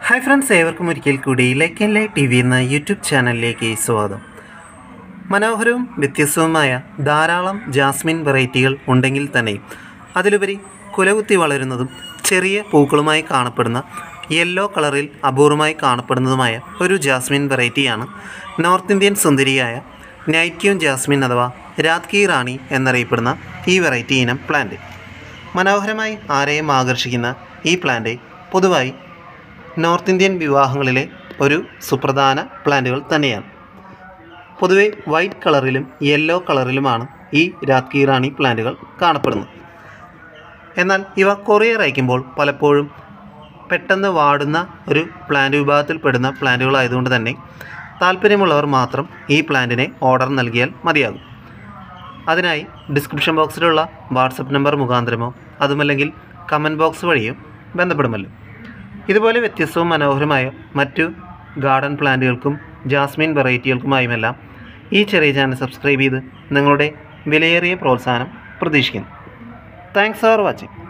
hi friends ഏവർക്കും ഒരിക്കൽ കൂടി ലൈക്ക് ആൻഡ് ലൈ ടി വി എന്ന യൂട്യൂബ് ചാനലിലേക്ക് സ്വാഗതം മനോഹരവും വ്യത്യസ്തവുമായ ധാരാളം ജാസ്മിൻ വെറൈറ്റികൾ ഉണ്ടെങ്കിൽ തന്നെയും അതിലുപരി കുലകുത്തി വളരുന്നതും ചെറിയ പൂക്കളുമായി കാണപ്പെടുന്ന യെല്ലോ കളറിൽ അപൂർവമായി കാണപ്പെടുന്നതുമായ ഒരു ജാസ്മിൻ വെറൈറ്റിയാണ് നോർത്ത് ഇന്ത്യൻ സുന്ദരിയായ നൈറ്റ്യൂൺ ജാസ്മിൻ അഥവാ രാത്കി റാണി എന്നറിയപ്പെടുന്ന ഈ വെറൈറ്റി ഇനം പ്ലാന്റ് മനോഹരമായി ആരെയും ആകർഷിക്കുന്ന ഈ പ്ലാന്റ് പൊതുവായി നോർത്ത് ഇന്ത്യൻ വിവാഹങ്ങളിലെ ഒരു സുപ്രധാന പ്ലാന്റുകൾ തന്നെയാണ് പൊതുവെ വൈറ്റ് കളറിലും യെല്ലോ കളറിലുമാണ് ഈ രാത്കി റാണി പ്ലാന്റുകൾ കാണപ്പെടുന്നത് എന്നാൽ ഇവ കൊറിയർ അയക്കുമ്പോൾ പലപ്പോഴും പെട്ടെന്ന് വാടുന്ന ഒരു പ്ലാന്റ് വിഭാഗത്തിൽപ്പെടുന്ന പ്ലാന്റുകളായതുകൊണ്ട് തന്നെ താല്പര്യമുള്ളവർ മാത്രം ഈ പ്ലാന്റിനെ ഓർഡർ നൽകിയാൽ മതിയാകും അതിനായി ഡിസ്ക്രിപ്ഷൻ ബോക്സിലുള്ള വാട്സപ്പ് നമ്പർ മുഖാന്തരമോ അതുമല്ലെങ്കിൽ കമൻറ്റ് ബോക്സ് വഴിയോ ബന്ധപ്പെടുമല്ലോ ഇതുപോലെ വ്യത്യസ്തവും മനോഹരമായ മറ്റു ഗാർഡൻ പ്ലാന്റുകൾക്കും ജാസ്മിൻ വെറൈറ്റികൾക്കുമായുമെല്ലാം ഈ ചെറിയ ചാനൽ സബ്സ്ക്രൈബ് ചെയ്ത് നിങ്ങളുടെ വിലയേറിയ പ്രോത്സാഹനം പ്രതീക്ഷിക്കുന്നു താങ്ക്സ് ഫോർ വാച്ചിങ്